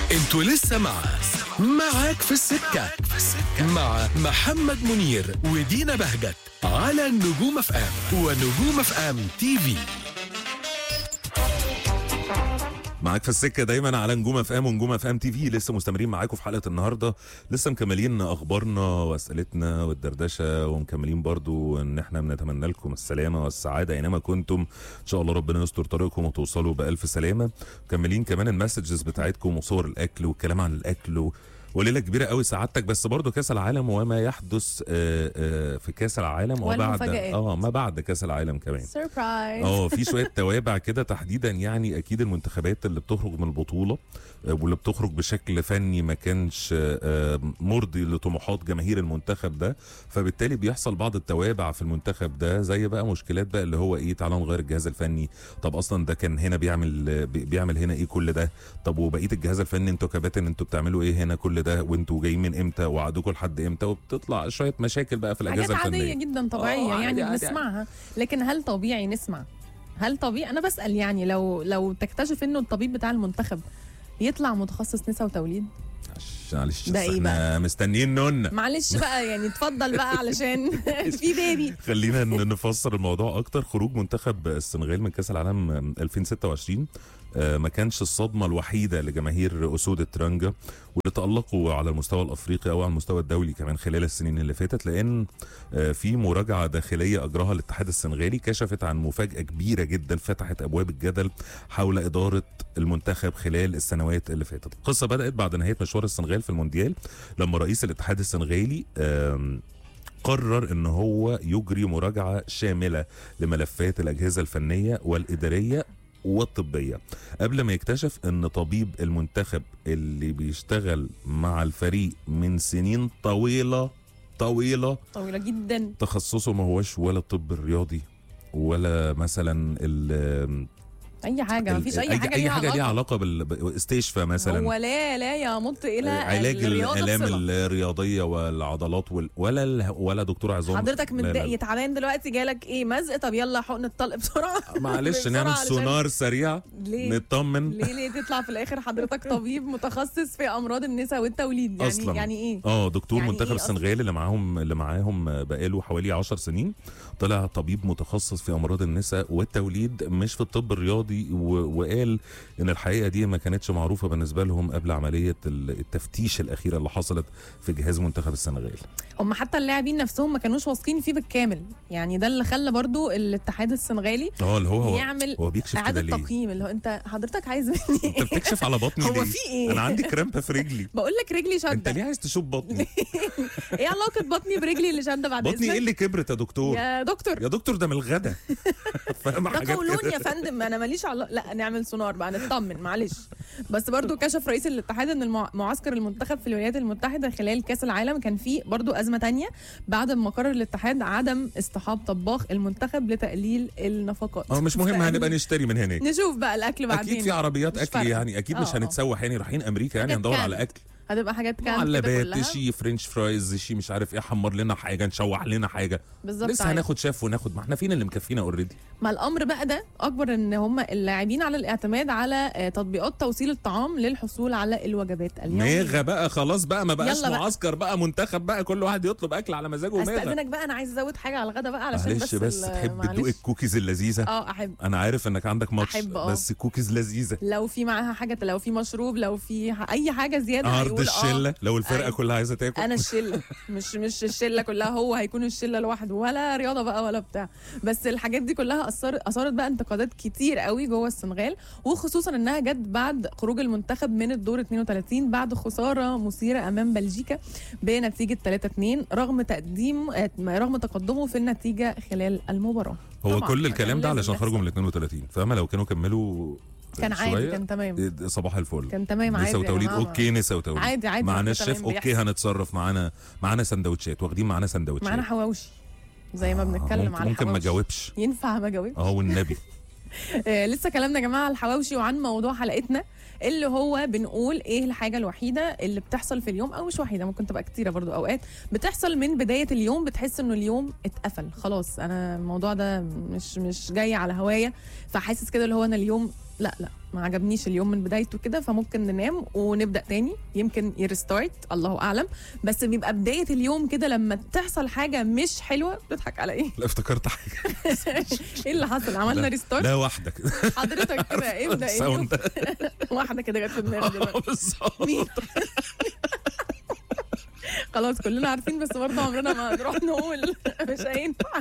انتوا لسه مع معاك في السكة مع محمد منير ودينا بهجت على نجوم اف ام ونجوم اف ام تي في معاك في السكه دايما على نجوم اف ام ونجوم اف ام تي في لسه مستمرين معاكم في حلقه النهارده لسه مكملين اخبارنا واسئلتنا والدردشه ومكملين برضو ان احنا بنتمنى لكم السلامه والسعاده اينما كنتم ان شاء الله ربنا يستر طريقكم وتوصلوا بالف سلامه مكملين كمان المسجز بتاعتكم وصور الاكل والكلام عن الاكل و... وليله كبيره قوي سعادتك بس برضو كاس العالم وما يحدث آه، آه، في كاس العالم وبعد والمفاجآت. اه ما بعد كاس العالم كمان سربرايز اه في شويه توابع كده تحديدا يعني اكيد المنتخبات اللي بتخرج من البطوله آه، واللي بتخرج بشكل فني ما كانش آه، مرضي لطموحات جماهير المنتخب ده فبالتالي بيحصل بعض التوابع في المنتخب ده زي بقى مشكلات بقى اللي هو ايه تعالى نغير الجهاز الفني طب اصلا ده كان هنا بيعمل آه، بي- بيعمل هنا ايه كل ده طب وبقيه الجهاز الفني انتوا كباتن انتوا بتعملوا ايه هنا كل ده وانتوا جايين من امتى وعدوكم لحد امتى وبتطلع شويه مشاكل بقى في حاجات الاجهزه عادية الفنيه جدا طبيعية آه، عادي، يعني عادي، بنسمعها لكن هل طبيعي نسمع هل طبيعي انا بسأل يعني لو لو تكتشف انه الطبيب بتاع المنتخب يطلع متخصص نساء وتوليد معلش- معلش ده بس إيه احنا مستنيين نون معلش بقى يعني اتفضل بقى علشان في بيبي خلينا ن- نفسر الموضوع اكتر خروج منتخب السنغال من كاس العالم 2026 آه، ما كانش الصدمه الوحيده لجماهير اسود الترنجة واللي تالقوا على المستوى الافريقي او على المستوى الدولي كمان خلال السنين اللي فاتت لان آه، في مراجعه داخليه اجراها الاتحاد السنغالي كشفت عن مفاجاه كبيره جدا فتحت ابواب الجدل حول اداره المنتخب خلال السنوات اللي فاتت القصه بدات بعد نهايه مشوار السنغال في المونديال لما رئيس الاتحاد السنغالي آم، قرر ان هو يجري مراجعه شامله لملفات الاجهزه الفنيه والاداريه والطبيه قبل ما يكتشف ان طبيب المنتخب اللي بيشتغل مع الفريق من سنين طويله طويله طويلة جدا تخصصه ما هوش ولا الطب الرياضي ولا مثلا ال اي حاجة ال- مفيش اي حاجة اي ليها حاجه ليها علاقة. علاقه بالاستشفاء مثلا هو لا لا يمط الى علاج الرياضة الالام بصلة. الرياضيه والعضلات وال... ولا ال... ولا دكتور عظام حضرتك لا، لا، متضايق تعبان دلوقتي جالك ايه مزق طب يلا حقن الطلق بسرعة معلش بسرعة نعمل علشان- سونار سريع ليه نطمن ليه ليه تطلع في الاخر حضرتك طبيب متخصص في امراض النساء والتوليد يعني أصلاً. يعني ايه اه دكتور يعني منتخب إيه أصلاً؟ السنغال اللي معاهم اللي معاهم بقاله حوالي 10 سنين طلع طبيب متخصص في امراض النساء والتوليد مش في الطب الرياضي و... وقال ان الحقيقه دي ما كانتش معروفه بالنسبه لهم قبل عمليه ال- التفتيش الاخيره اللي حصلت في جهاز منتخب السنغال هم حتى اللاعبين نفسهم ما كانوش واثقين فيه بالكامل يعني ده اللي خلى برضو الاتحاد السنغالي اه اللي هو هو, يعمل هو بيكشف كده اعاده ليه تقييم اللي هو انت حضرتك عايز مني انت ايه بتكشف على بطني هو ليه في ايه؟ انا عندي كرامبه في رجلي بقول لك رجلي انت شاده ليه عايز تشوف بطني ايه علاقه بطني برجلي اللي شاده بعد بطني ايه اذنك اللي كبرت يا دكتور يا دكتور يا دكتور ده من الغدا فاهم ده حاجات قولون كده يا فندم انا ماليش علاقه لا نعمل سونار بقى نطمن معلش بس برضو كشف رئيس الاتحاد ان المع- معسكر المنتخب في الولايات المتحده خلال كاس العالم كان فيه برضو ازمه تانية بعد ما قرر الاتحاد عدم اصطحاب طباخ المنتخب لتقليل النفقات اه مش مهم فقال- هنبقى نشتري من هناك نشوف بقى الاكل بعدين اكيد في عربيات مش اكل فارقة. يعني اكيد مش آه، آه. هنتسوح يعني رايحين امريكا يعني حاجات هندور كان. على اكل هتبقى حاجات كان كده معلبات كلها شي فرنش فرايز شي مش عارف ايه حمر لنا حاجه نشوح لنا حاجه بالظبط لسه عادي. هناخد شاف وناخد ما احنا فينا اللي مكفينا اوريدي ما الامر بقى ده اكبر ان هم اللاعبين على الاعتماد على آه، تطبيقات توصيل الطعام للحصول على الوجبات اليوميه ميغا بقى خلاص بقى ما بقاش يلا بقى. معسكر بقى منتخب بقى كل واحد يطلب اكل على مزاجه ميغا استاذنك بقى انا عايز ازود حاجه على الغدا بقى علشان معلش بس بس ال- تحب معلش. تدوق الكوكيز اللذيذه اه احب انا عارف انك عندك ماتش أحب، آه. بس كوكيز لذيذه لو في معاها حاجه لو في مشروب لو في ح- اي حاجه زياده عرض هيقول الشله لو الفرقه أيوة. كلها عايزه تاكل انا الشله مش مش الشله كلها هو هيكون الشله لوحده ولا رياضه بقى ولا بتاع بس الحاجات دي كلها اثرت اثارت بقى انتقادات كتير قوي جوه السنغال وخصوصا انها جت بعد خروج المنتخب من الدور 32 بعد خساره مثيره امام بلجيكا بنتيجه 3 2 رغم تقديم آه، رغم تقدمه في النتيجه خلال المباراه هو طبعاً، كل كان الكلام ده لازم علشان يحصل. خرجوا من ال 32 فاهمه لو كانوا كملوا كان عادي شوية، كان تمام إيه، صباح الفل كان تمام عادي نسا يا وتوليد جماعة. اوكي نسا وتوليد عادي عادي معانا كان الشيف تمام اوكي بيحصل. هنتصرف معانا معانا سندوتشات واخدين معانا سندوتشات معانا حواوشي زي ما بنتكلم ممكن, على ممكن ما الحواوشي. جاوبش ينفع ما جاوبش اه والنبي آه لسه كلامنا يا جماعه على الحواوشي وعن موضوع حلقتنا اللي هو بنقول ايه الحاجه الوحيده اللي بتحصل في اليوم او مش وحيده ممكن تبقى كتيره برضو اوقات بتحصل من بدايه اليوم بتحس انه اليوم اتقفل خلاص انا الموضوع ده مش مش جاي على هوايه فحاسس كده اللي هو انا اليوم لا لا ما عجبنيش اليوم من بدايته كده فممكن ننام ونبدا تاني يمكن يرستارت الله اعلم بس بيبقى بدايه اليوم كده لما تحصل حاجه مش حلوه بتضحك على ايه لا افتكرت حاجه ايه اللي حصل عملنا لا. ريستارت لا واحده كده حضرتك كده ابدا ايه ساوند واحده كده جت في دماغي دلوقتي بالظبط مين خلاص كلنا عارفين بس برضه عمرنا ما هنروح نقول مش هينفع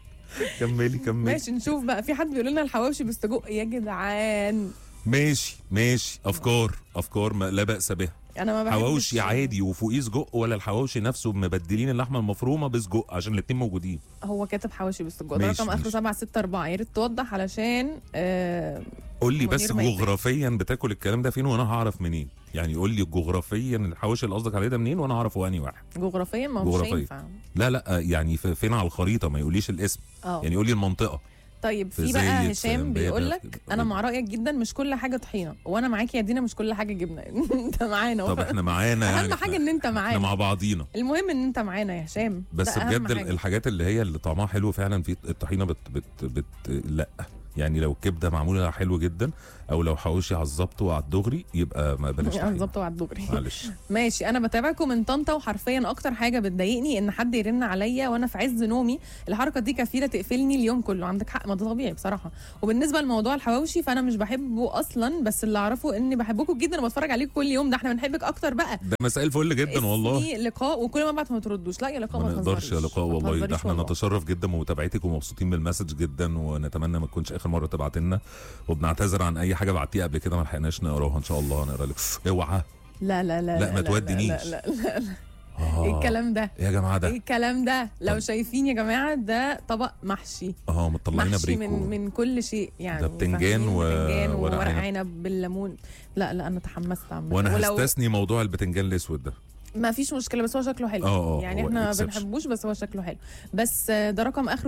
كملي كملي ماشي نشوف بقى في حد بيقول لنا الحواوشي بالسجق يا جدعان ماشي ماشي افكار افكار ما لا باس بها انا ما بحبش حواوشي عادي وفوقيه سجق ولا الحواوشي نفسه مبدلين اللحمه المفرومه بسجق عشان الاتنين موجودين هو كاتب حواوشي بالسجق ده ماشي، رقم اخره ماشي. 764 يا ريت توضح علشان آه قول لي منير بس ما يفهم. جغرافيا بتاكل الكلام ده فين وانا هعرف منين يعني قول لي جغرافيا الحواوشي اللي قصدك عليه ده منين وانا هعرف هو انهي واحد جغرافيا ما هو مش جغرافيا. هينفع لا لا يعني في- فين على الخريطه ما يقوليش الاسم اه يعني قول لي المنطقه طيب في في بقى زايد، هشام في بيقول امبابة، لك في- انا مع رايك جدا مش كل حاجه طحينه وانا معاك يا دينا مش كل حاجه جبنه انت معانا طب احنا معانا يعني اهم حاجه احنا- ان انت احنا معانا مع بعضينا المهم ان انت معانا يا هشام بس ده أهم بجد حاجة. الحاجات اللي هي اللي طعمها حلو فعلا في الطحينه بت بت بت لا يعني لو الكبده معموله حلو جدا او لو حواوشي على الظبط وعلى الدغري يبقى ما بلاش طحينة. بالظبط وعلى الدغري معلش ماشي انا بتابعكم من طنطا وحرفيا اكتر حاجه بتضايقني ان حد يرن عليا وانا في عز نومي الحركه دي كفيله تقفلني اليوم كله عندك حق ما ده طبيعي بصراحه وبالنسبه لموضوع الحواوشي فانا مش بحبه اصلا بس اللي اعرفه اني بحبكم جدا وبتفرج عليكم كل يوم ده احنا بنحبك اكتر بقى ده مسائل فل جدا والله اسمي لقاء وكل ما ابعت ما تردوش لا يا لقاء ما ما نقدرش يا تهزريش. لقاء ما والله ده تهزريش احنا والله. نتشرف جدا بمتابعتك ومبسوطين بالمسج جدا ونتمنى ما تكونش اخر مره تبعت لنا وبنعتذر عن اي حاجه بعتيها قبل كده ما لحقناش نقراها ان شاء الله هنقرا لك اوعى لا لا لا لا، ما تودينيش. لا لا, لا, لا. آه. ايه الكلام ده إيه يا جماعه ايه ده الكلام ده لو طب. شايفين يا جماعه ده طبق محشي اه مطلعينا محشي بريك من و- من كل شيء يعني ده بتنجان فاهمين؟ و- بتنجان ورق وورق عنب. عنب بالليمون لا لا انا تحمست عامه وانا ولو هستثني موضوع البتنجان الاسود ده ما فيش مشكله بس هو شكله حلو اه اه يعني هو احنا ما exception. بنحبوش بس هو شكله حلو بس آه، ده رقم اخره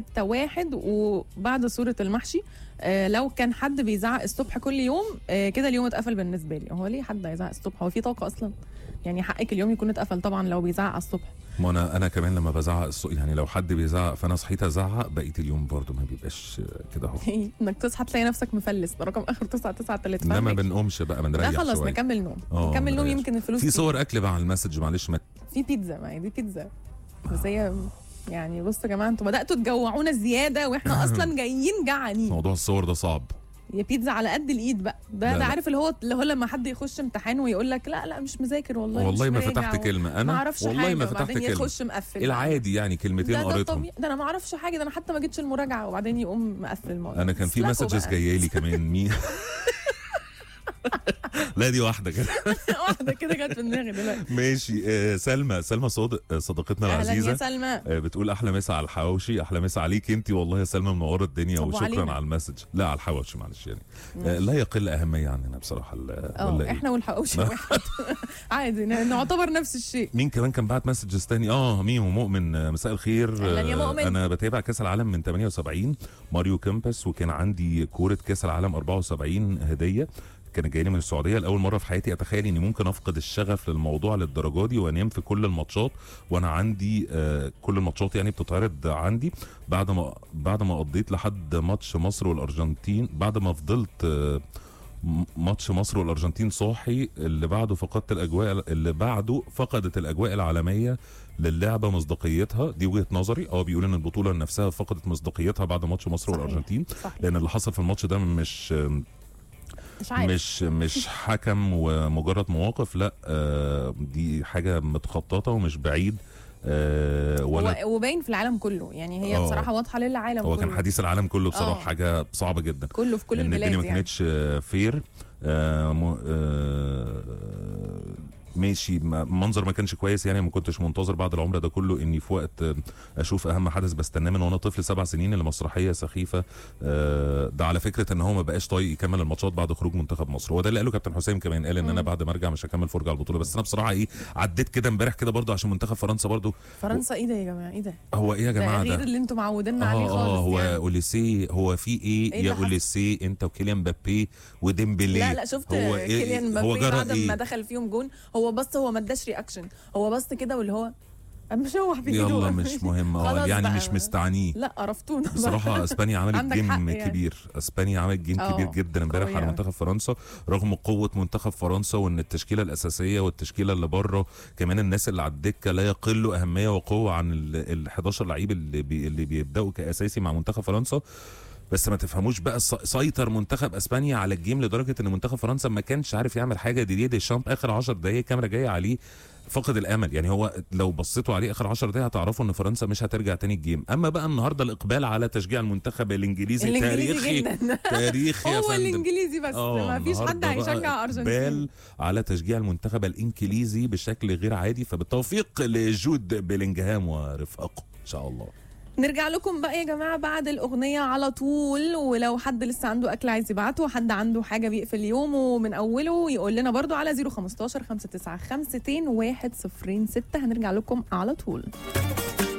661 وبعد صوره المحشي آه، لو كان حد بيزعق الصبح كل يوم آه، كده اليوم اتقفل بالنسبه لي هو ليه حد هيزعق الصبح هو في طاقه اصلا يعني حقك اليوم يكون اتقفل طبعا لو بيزعق على الصبح ما انا انا كمان لما بزعق الص- يعني لو حد بيزعق فانا صحيت ازعق بقيه اليوم برضو ما بيبقاش كده اهو انك تصحى تلاقي نفسك مفلس ده رقم اخره 993 انما فاهمك؟ بنقومش بقى بنريح لا خلاص شويه نكمل نوم اه، نكمل نوم نريح. يمكن الفلوس في تيجي. صور اكل بقى على المسج معلش ما في بيتزا ما هي دي بيتزا بس هي يعني بصوا يا جماعه انتوا بداتوا تجوعونا زياده واحنا اصلا جايين جعانين موضوع الصور ده صعب يا بيتزا على قد الايد بقى ده لا، ده لا. عارف اللي هو اللي هو لما حد يخش امتحان ويقول لك لا لا مش مذاكر والله والله مش ما مراجع فتحت و- كلمه ما انا اعرفش والله حاجه ما فتحت وبعدين كلمه يخش مقفل العادي يعني كلمتين ده ده قريتهم طبيعي ده انا ما اعرفش حاجه ده انا حتى ما جيتش المراجعه وبعدين يقوم مقفل الموضوع انا كان في اسلكوا مسجز بقى. جايه لي كمان مين لا دي واحده كده واحده كده جت في دماغي دلوقتي ماشي آه، سلمى سلمى صادق آه، صديقتنا اهلا العزيزه يا سلمى آه، بتقول احلى مسا على الحواوشي احلى مسا عليك انت والله يا سلمى منوره الدنيا طب وشكرا وعلينا؟ على المسج لا على الحواوشي معلش يعني آه، لا يقل اهميه عننا بصراحه ال- ولا اه ايه احنا والحواوشي واحد عادي ن- نعتبر نفس الشيء مين كمان كان بعت مسجز تاني اه ميمو مؤمن آه، مساء الخير أهلاً يا آه، مؤمن. انا بتابع كاس العالم من 78 ماريو كامبس وكان عندي كوره كاس العالم 74 هديه كانت جايه لي من السعوديه لاول مره في حياتي اتخيل اني ممكن افقد الشغف للموضوع للدرجه دي وانام في كل الماتشات وانا عندي آه كل الماتشات يعني بتتعرض عندي بعد ما بعد ما قضيت لحد ماتش مصر والارجنتين بعد ما فضلت آه م- ماتش مصر والارجنتين صاحي اللي بعده فقدت الاجواء اللي بعده فقدت الاجواء العالميه للعبه مصداقيتها دي وجهه نظري اه بيقول ان البطوله نفسها فقدت مصداقيتها بعد ماتش مصر صحيح. والارجنتين صح لان اللي حصل في الماتش ده مش مش عارف مش مش حكم ومجرد مواقف لا آه، دي حاجه متخططه ومش بعيد آه، ولا هو- وباين في العالم كله يعني هي آه. بصراحه واضحه للعالم هو كله كان حديث العالم كله بصراحه آه. حاجه صعبه جدا كله في كل لان البلاد الدنيا ما يعني كانتش آه، فير آه، م- آه، ماشي ما- منظر ما كانش كويس يعني ما كنتش منتظر بعد العمر ده كله اني في وقت آه، اشوف اهم حدث بستناه من وانا طفل سبع سنين المسرحيه سخيفه آه، ده على فكره ان هو ما بقاش طايق يكمل الماتشات بعد خروج منتخب مصر هو ده اللي قاله كابتن حسام كمان قال ان انا مم. بعد ما ارجع مش هكمل فرجه على البطوله بس انا بصراحه ايه عديت كده امبارح كده برضه عشان منتخب فرنسا برضه فرنسا ايه ده يا جماعه ايه ده هو ايه يا ده جماعه غير ده اللي انتوا معودينا عليه اه خالص اه هو يعني. اوليسي هو في ايه, إيه يا ده حصل؟ اوليسي انت وكيليان مبابي وديمبلي لا لا شفت هو إيه؟ كيليان هو مبابي جرى بعد ما إيه؟ دخل فيهم جون هو بص هو ما اداش رياكشن هو بص كده واللي هو مشوح في يلا إيده. مش مهم اه خلاص يعني بقى. مش مستعنيه لا قرفتونا بقى. بصراحة اسبانيا عملت عندك جيم حق يعني. كبير اسبانيا عملت جيم اه، كبير جدا امبارح قوية على أوي. منتخب فرنسا رغم قوة منتخب فرنسا وان التشكيلة الاساسية والتشكيلة اللي بره كمان الناس اللي على الدكة لا يقلوا اهمية وقوة عن ال 11 لعيب اللي بي اللي بيبداوا كاساسي مع منتخب فرنسا بس ما تفهموش بقى الس- سيطر منتخب اسبانيا على الجيم لدرجه ان منتخب فرنسا ما كانش عارف يعمل حاجه ديديه ديشامب اخر 10 دقائق الكاميرا جايه عليه فقد الامل يعني هو لو بصيتوا عليه اخر 10 دقائق هتعرفوا ان فرنسا مش هترجع تاني الجيم اما بقى النهارده الاقبال على تشجيع المنتخب الانجليزي, الانجليزي تاريخي جدا تاريخي يا هو فندم الانجليزي بس اه ما فيش حد النهاردة بقى هيشجع ارجنتين إقبال على تشجيع المنتخب الانجليزي بشكل غير عادي فبالتوفيق لجود بيلينجهام ورفاقه ان شاء الله نرجع لكم بقى يا جماعه بعد الاغنيه على طول ولو حد لسه عنده اكل عايز يبعته حد عنده حاجه بيقفل يومه من اوله يقول لنا برضو على 015 59 52 106 هنرجع لكم على طول